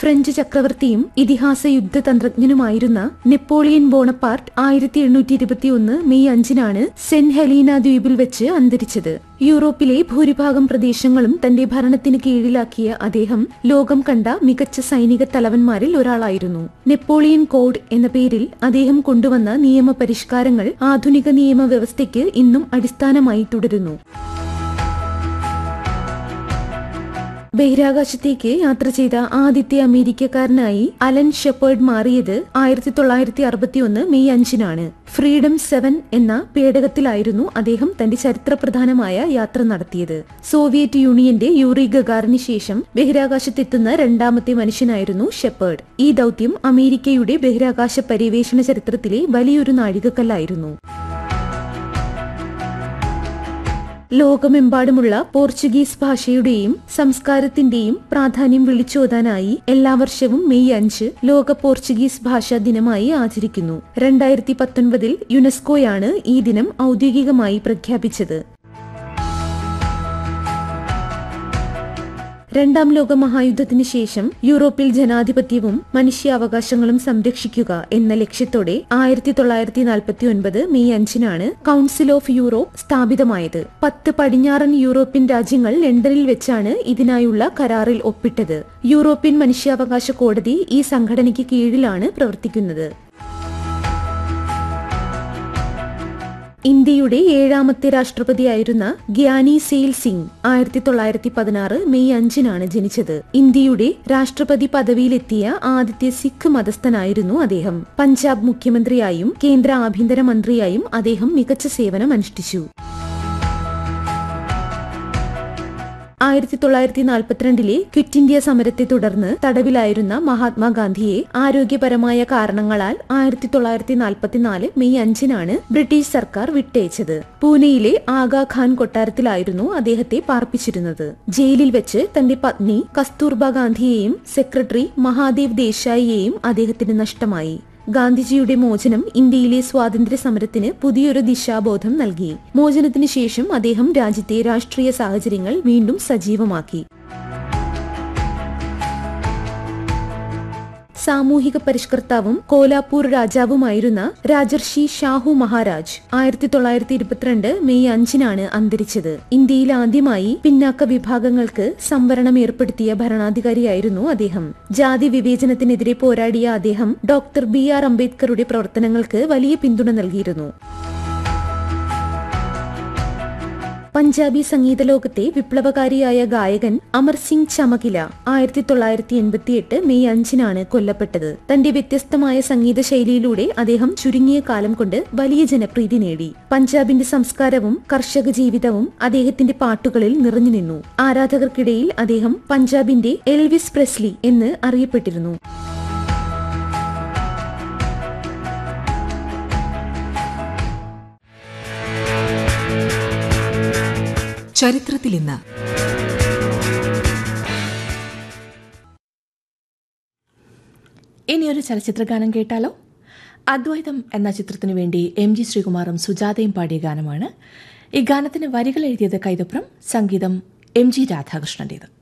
French ചക്രവർത്തിയും ഇതിഹാസ യുദ്ധതന്ത്രജ്ഞനുമായിരുന്ന Napoleon Bonaparte ആയിരത്തി എണ്ണൂറ്റി ഇരുപത്തിയൊന്ന് മെയ് അഞ്ചിനാണ് സെന്റ് ഹെലീന ദ്വീപിൽ വെച്ച് അന്തരിച്ചത് യൂറോപ്പിലെ ഭൂരിഭാഗം പ്രദേശങ്ങളും തന്റെ ഭരണത്തിന് കീഴിലാക്കിയ അദ്ദേഹം ലോകം കണ്ട മികച്ച സൈനിക തലവന്മാരിൽ ഒരാളായിരുന്നു നെപ്പോളിയൻ കോഡ് എന്ന പേരിൽ അദ്ദേഹം കൊണ്ടുവന്ന നിയമപരിഷ്കാരങ്ങൾ ആധുനിക നിയമവ്യവസ്ഥയ്ക്ക് ഇന്നും അടിസ്ഥാനമായി തുടരുന്നു ബഹിരാകാശത്തേക്ക് യാത്ര ചെയ്ത ആദ്യത്തെ അമേരിക്കക്കാരനായി അലൻ ഷെപ്പേർഡ് മാറിയത് ആയിരത്തി തൊള്ളായിരത്തി അറുപത്തിയൊന്ന് മെയ് അഞ്ചിനാണ് ഫ്രീഡം സെവൻ എന്ന പേടകത്തിലായിരുന്നു അദ്ദേഹം തന്റെ ചരിത്രപ്രധാനമായ യാത്ര നടത്തിയത് സോവിയറ്റ് യൂണിയന്റെ യൂറി ഗഗാറിന് ശേഷം ബഹിരാകാശത്തെത്തുന്ന രണ്ടാമത്തെ മനുഷ്യനായിരുന്നു ഷെപ്പേർഡ് ഈ ദൗത്യം അമേരിക്കയുടെ ബഹിരാകാശ പര്യവേഷണ ചരിത്രത്തിലെ വലിയൊരു നാഴികക്കല്ലായിരുന്നു ലോകമെമ്പാടുമുള്ള പോർച്ചുഗീസ് ഭാഷയുടെയും സംസ്കാരത്തിന്റെയും പ്രാധാന്യം വിളിച്ചോതാനായി എല്ലാ വർഷവും മെയ് അഞ്ച് ലോക പോർച്ചുഗീസ് ഭാഷാ ദിനമായി ആചരിക്കുന്നു രണ്ടായിരത്തി പത്തൊൻപതിൽ യുനെസ്കോയാണ് ഈ ദിനം ഔദ്യോഗികമായി പ്രഖ്യാപിച്ചത് രണ്ടാം ലോക മഹായുദ്ധത്തിന് ശേഷം യൂറോപ്പിൽ ജനാധിപത്യവും മനുഷ്യാവകാശങ്ങളും സംരക്ഷിക്കുക എന്ന ലക്ഷ്യത്തോടെ ആയിരത്തി തൊള്ളായിരത്തി നാൽപ്പത്തി ഒൻപത് മെയ് അഞ്ചിനാണ് കൌൺസിൽ ഓഫ് യൂറോപ്പ് സ്ഥാപിതമായത് പത്ത് പടിഞ്ഞാറൻ യൂറോപ്യൻ രാജ്യങ്ങൾ ലണ്ടനിൽ വെച്ചാണ് ഇതിനായുള്ള കരാറിൽ ഒപ്പിട്ടത് യൂറോപ്യൻ മനുഷ്യാവകാശ കോടതി ഈ സംഘടനയ്ക്ക് കീഴിലാണ് പ്രവർത്തിക്കുന്നത് ഇന്ത്യയുടെ ഏഴാമത്തെ രാഷ്ട്രപതിയായിരുന്ന ഗ്യാനി സെയിൽ സിംഗ് ആയിരത്തി തൊള്ളായിരത്തി പതിനാറ് മെയ് അഞ്ചിനാണ് ജനിച്ചത് ഇന്ത്യയുടെ രാഷ്ട്രപതി പദവിയിലെത്തിയ ആദ്യത്തെ സിഖ് മതസ്ഥനായിരുന്നു അദ്ദേഹം പഞ്ചാബ് മുഖ്യമന്ത്രിയായും കേന്ദ്ര ആഭ്യന്തര മന്ത്രിയായും അദ്ദേഹം മികച്ച സേവനം അനുഷ്ഠിച്ചു ആയിരത്തി തൊള്ളായിരത്തി നാൽപ്പത്തിരണ്ടിലെ ക്വിറ്റ് ഇന്ത്യ സമരത്തെ തുടർന്ന് തടവിലായിരുന്ന മഹാത്മാഗാന്ധിയെ ആരോഗ്യപരമായ കാരണങ്ങളാൽ ആയിരത്തി തൊള്ളായിരത്തി നാൽപ്പത്തിനാല് മെയ് അഞ്ചിനാണ് ബ്രിട്ടീഷ് സർക്കാർ വിട്ടയച്ചത് പൂനെയിലെ ആഗാഖാൻ കൊട്ടാരത്തിലായിരുന്നു അദ്ദേഹത്തെ പാർപ്പിച്ചിരുന്നത് ജയിലിൽ വെച്ച് തന്റെ പത്നി കസ്തൂർബ ഗാന്ധിയെയും സെക്രട്ടറി മഹാദേവ് ദേശായിയെയും അദ്ദേഹത്തിന് നഷ്ടമായി ഗാന്ധിജിയുടെ മോചനം ഇന്ത്യയിലെ സ്വാതന്ത്ര്യ സമരത്തിന് പുതിയൊരു ദിശാബോധം നൽകി മോചനത്തിന് ശേഷം അദ്ദേഹം രാജ്യത്തെ രാഷ്ട്രീയ സാഹചര്യങ്ങൾ വീണ്ടും സജീവമാക്കി സാമൂഹിക പരിഷ്കർത്താവും കോലാപൂർ രാജാവുമായിരുന്ന രാജർഷി ഷാഹു മഹാരാജ് ആയിരത്തി തൊള്ളായിരത്തി ഇരുപത്തിരണ്ട് മെയ് അഞ്ചിനാണ് അന്തരിച്ചത് ഇന്ത്യയിൽ ആദ്യമായി പിന്നാക്ക വിഭാഗങ്ങൾക്ക് സംവരണം ഏർപ്പെടുത്തിയ ഭരണാധികാരിയായിരുന്നു അദ്ദേഹം ജാതി വിവേചനത്തിനെതിരെ പോരാടിയ അദ്ദേഹം ഡോക്ടർ ബി ആർ അംബേദ്കറുടെ പ്രവർത്തനങ്ങൾക്ക് വലിയ പിന്തുണ നൽകിയിരുന്നു പഞ്ചാബി സംഗീത ലോകത്തെ വിപ്ലവകാരിയായ ഗായകൻ അമർ സിംഗ് ചമകില ആയിരത്തി തൊള്ളായിരത്തി എൺപത്തിയെട്ട് മെയ് അഞ്ചിനാണ് കൊല്ലപ്പെട്ടത് തന്റെ വ്യത്യസ്തമായ സംഗീത ശൈലിയിലൂടെ അദ്ദേഹം ചുരുങ്ങിയ കാലം കൊണ്ട് വലിയ ജനപ്രീതി നേടി പഞ്ചാബിന്റെ സംസ്കാരവും കർഷക ജീവിതവും അദ്ദേഹത്തിന്റെ പാട്ടുകളിൽ നിറഞ്ഞു നിന്നു ആരാധകർക്കിടയിൽ അദ്ദേഹം പഞ്ചാബിന്റെ എൽവിസ് പ്രസ്ലി എന്ന് അറിയപ്പെട്ടിരുന്നു ചരിത്രത്തിൽ ഇന്ന് ഇനിയൊരു ചലച്ചിത്രഗാനം കേട്ടാലോ അദ്വൈതം എന്ന ചിത്രത്തിനു വേണ്ടി എം ജി ശ്രീകുമാറും സുജാതയും പാടിയ ഗാനമാണ് ഈ ഗാനത്തിന് വരികൾ എഴുതിയത് കൈതപ്രം സംഗീതം എം ജി രാധാകൃഷ്ണന്റേത്